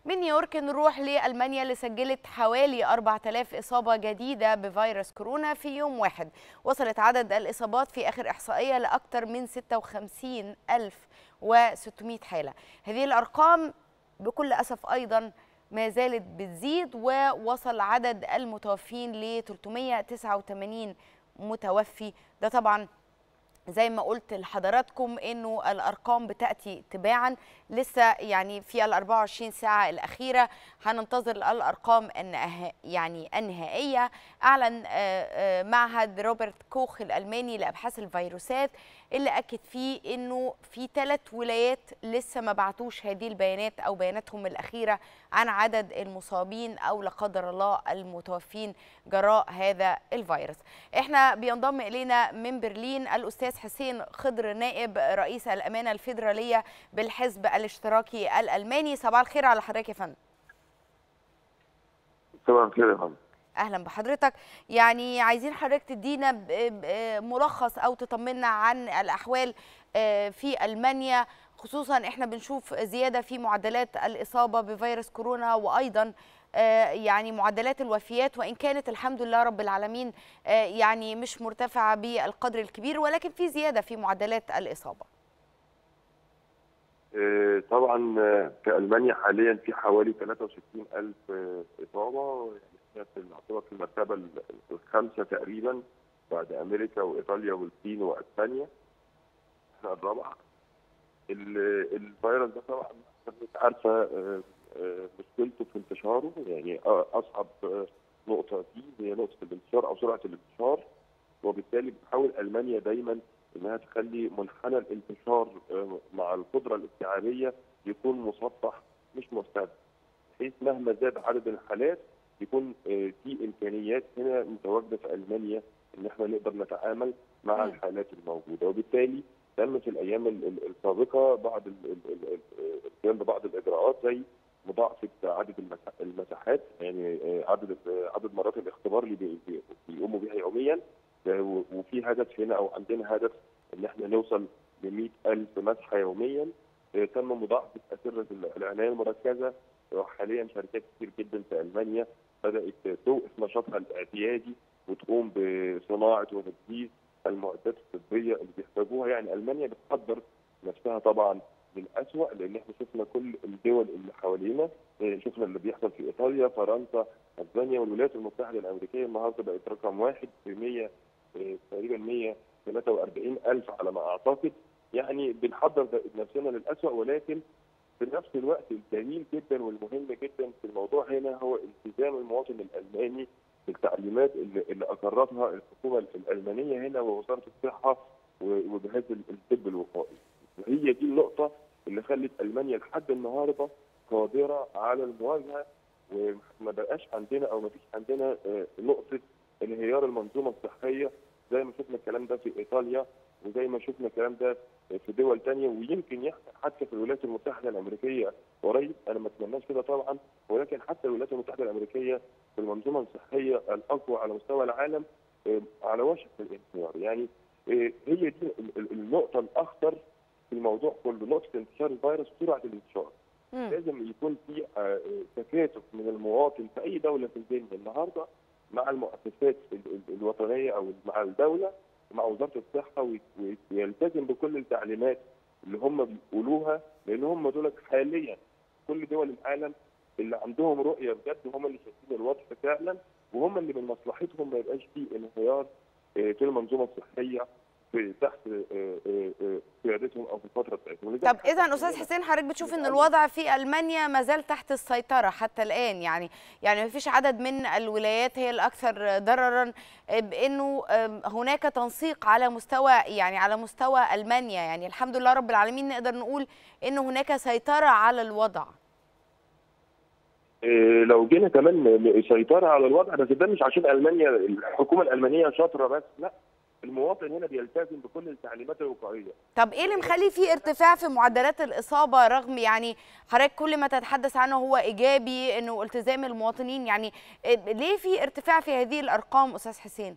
من نيويورك نروح لألمانيا اللي سجلت حوالي 4000 إصابة جديدة بفيروس كورونا في يوم واحد وصلت عدد الإصابات في آخر إحصائية لأكثر من 56600 حالة هذه الأرقام بكل أسف أيضا ما زالت بتزيد ووصل عدد المتوفين ل 389 متوفي ده طبعا زي ما قلت لحضراتكم انه الارقام بتاتي تباعا لسه يعني في ال 24 ساعه الاخيره هننتظر الارقام النها يعني النهائيه اعلن معهد روبرت كوخ الالماني لابحاث الفيروسات اللي اكد فيه انه في ثلاث ولايات لسه ما بعتوش هذه البيانات او بياناتهم الاخيره عن عدد المصابين او لا قدر الله المتوفين جراء هذا الفيروس. احنا بينضم الينا من برلين الاستاذ حسين خضر نائب رئيس الامانه الفيدراليه بالحزب الاشتراكي الالماني صباح الخير على حضرتك يا فندم. صباح الخير يا فندم. اهلا بحضرتك يعني عايزين حضرتك تدينا ملخص او تطمنا عن الاحوال في المانيا خصوصا احنا بنشوف زياده في معدلات الاصابه بفيروس كورونا وايضا يعني معدلات الوفيات وان كانت الحمد لله رب العالمين يعني مش مرتفعه بالقدر الكبير ولكن في زياده في معدلات الاصابه. طبعا في المانيا حاليا في حوالي 63 الف اصابه يعني تعتبر في المرتبه الخامسه تقريبا بعد امريكا وايطاليا والصين واسبانيا احنا الرابعه الفيروس ده طبعا عارفه مشكلته في انتشاره يعني اصعب نقطه فيه هي نقطه الانتشار او سرعه الانتشار وبالتالي بتحاول المانيا دايما انها تخلي منحنى الانتشار مع القدره الاستيعابيه يكون مسطح مش مرتد بحيث مهما زاد عدد الحالات يكون في امكانيات هنا متواجده في المانيا ان احنا نقدر نتعامل مع الحالات الموجوده وبالتالي تم في الايام السابقه بعض القيام ببعض الاجراءات زي مضاعفه عدد المساحات يعني عدد عدد مرات الاختبار اللي بيقوموا بها يوميا وفي هدف هنا او عندنا هدف ان احنا نوصل ل 100000 مسحه يوميا تم مضاعفه اسره العنايه المركزه وحاليا شركات كتير جدا في المانيا بدات توقف نشاطها الاعتيادي وتقوم بصناعه وتجهيز المعدات الطبيه اللي بيحتاجوها يعني المانيا بتقدر نفسها طبعا للاسوء لان احنا شفنا كل الدول اللي حوالينا شفنا اللي بيحصل في ايطاليا فرنسا اسبانيا والولايات المتحده الامريكيه النهارده بقت رقم واحد في 100 تقريبا 143 الف على ما اعتقد يعني بنحضر نفسنا للاسوء ولكن في نفس الوقت الجميل جدا والمهم جدا في الموضوع هنا هو التزام المواطن الالماني بالتعليمات اللي, اللي اقرتها الحكومه الالمانيه هنا ووزاره الصحه وجهاز الطب الوقائي. وهي دي النقطه اللي خلت المانيا لحد النهارده قادره على المواجهه وما بقاش عندنا او ما فيش عندنا نقطه انهيار المنظومه الصحيه زي ما شفنا الكلام ده في ايطاليا وزي ما شفنا الكلام ده في دول ثانيه ويمكن يحصل حتى في الولايات المتحده الامريكيه قريب انا ما اتمناش كده طبعا ولكن حتى الولايات المتحده الامريكيه في المنظومه الصحيه الاقوى على مستوى العالم على وشك الانهيار يعني هي دي النقطه الاخطر في الموضوع كله نقطه انتشار الفيروس وسرعه الانتشار مم. لازم يكون في تكاتف من المواطن في اي دوله في الدنيا النهارده مع المؤسسات الوطنيه او مع الدوله مع وزاره الصحه ويلتزم بكل التعليمات اللي هم بيقولوها لان هم دول حاليا كل دول العالم اللي عندهم رؤيه بجد هم اللي شايفين الوضع فعلا وهم اللي من مصلحتهم ما يبقاش فيه انهيار في المنظومه الصحيه في تحت قيادتهم او في الفتره بتاعتهم طب اذا استاذ حسين حضرتك بتشوف ان الوضع في المانيا ما زال تحت السيطره حتى الان يعني يعني ما فيش عدد من الولايات هي الاكثر ضررا بانه هناك تنسيق على مستوى يعني على مستوى المانيا يعني الحمد لله رب العالمين نقدر نقول ان هناك سيطره على الوضع لو جينا كمان سيطره على الوضع بس ده مش عشان المانيا الحكومه الالمانيه شاطره بس لا المواطن هنا بيلتزم بكل التعليمات الوقائيه. طب ايه اللي مخلي في ارتفاع في معدلات الاصابه رغم يعني حضرتك كل ما تتحدث عنه هو ايجابي انه التزام المواطنين يعني ليه في ارتفاع في هذه الارقام استاذ حسين؟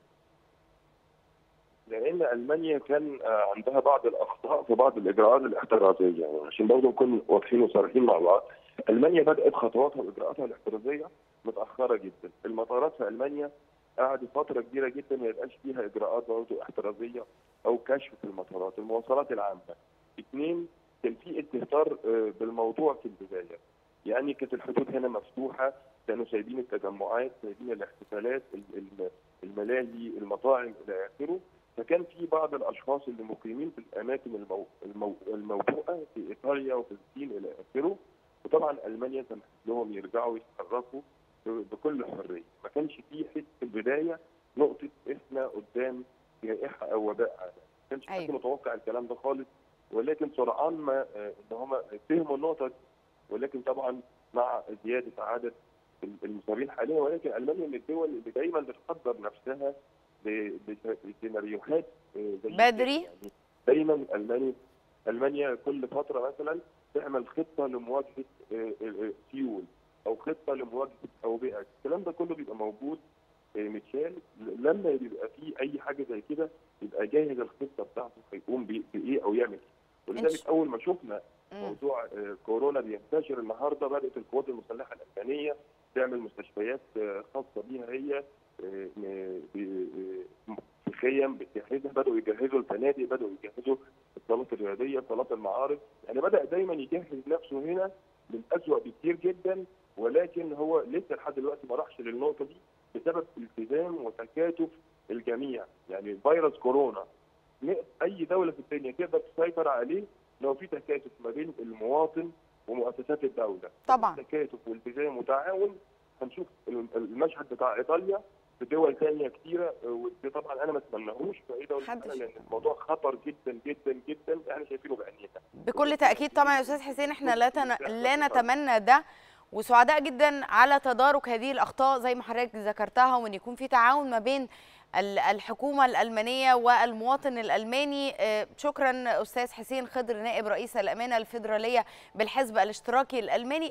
لان المانيا كان عندها بعض الاخطاء في بعض الاجراءات الاحترازيه يعني عشان برضه نكون واضحين وصريحين مع بعض المانيا بدات خطواتها واجراءاتها الاحترازيه متاخره جدا المطارات في المانيا قعدت فتره كبيره جدا ما يبقاش فيها اجراءات برضه احترازيه او كشف في المطارات المواصلات العامه اثنين كان في استهتار بالموضوع في البدايه يعني كانت الحدود هنا مفتوحه كانوا سايبين التجمعات سايبين الاحتفالات الملاهي المطاعم الى اخره فكان في بعض الاشخاص اللي مقيمين في الاماكن المو... المو... الموبوءه في ايطاليا وفي الصين الى اخره وطبعا المانيا سمحت لهم يرجعوا يتحركوا بكل حريه ما كانش في حس في البدايه نقطه احنا قدام جائحه او وباء عالمي ما كانش حد متوقع الكلام ده خالص ولكن سرعان ما ان هم فهموا النقطه دي ولكن طبعا مع زياده عدد المصابين حاليا ولكن المانيا من الدول اللي دايما بتحضر نفسها لسيناريوهات بدري يعني دايما المانيا المانيا كل فتره مثلا تعمل خطه لمواجهه سيول او خطه لمواجهه اوبئه الكلام ده كله بيبقى موجود متشال لما بيبقى فيه اي حاجه زي كده يبقى جاهز الخطه بتاعته هيقوم بايه او يعمل ايه ولذلك اول ما شفنا موضوع كورونا بينتشر النهارده بدات القوات المسلحه الالمانيه تعمل مستشفيات خاصه بيها هي في خيم بتجهزها بداوا يجهزوا الفنادق بداوا يجهزوا الصالات الرياضيه صالات المعارض يعني بدا دايما يجهز نفسه هنا من اسوء بكتير جدا ولكن هو لسه لحد دلوقتي ما راحش للنقطه دي بسبب التزام وتكاتف الجميع يعني فيروس كورونا اي دوله في الدنيا تقدر تسيطر عليه لو في تكاتف ما بين المواطن ومؤسسات الدوله طبعا تكاتف والتزام وتعاون هنشوف المشهد بتاع ايطاليا في دول ثانيه كتيره ودي طبعا انا ما اتمناهوش في اي دوله حدش. لان الموضوع خطر جدا جدا جدا احنا شايفينه بعينينا بكل تاكيد طبعا يا استاذ حسين احنا لا تن... لا نتمنى ده وسعداء جدا على تدارك هذه الاخطاء زي ما حضرتك ذكرتها وان يكون في تعاون ما بين الحكومة الألمانية والمواطن الألماني شكرا أستاذ حسين خضر نائب رئيس الأمانة الفيدرالية بالحزب الاشتراكي الألماني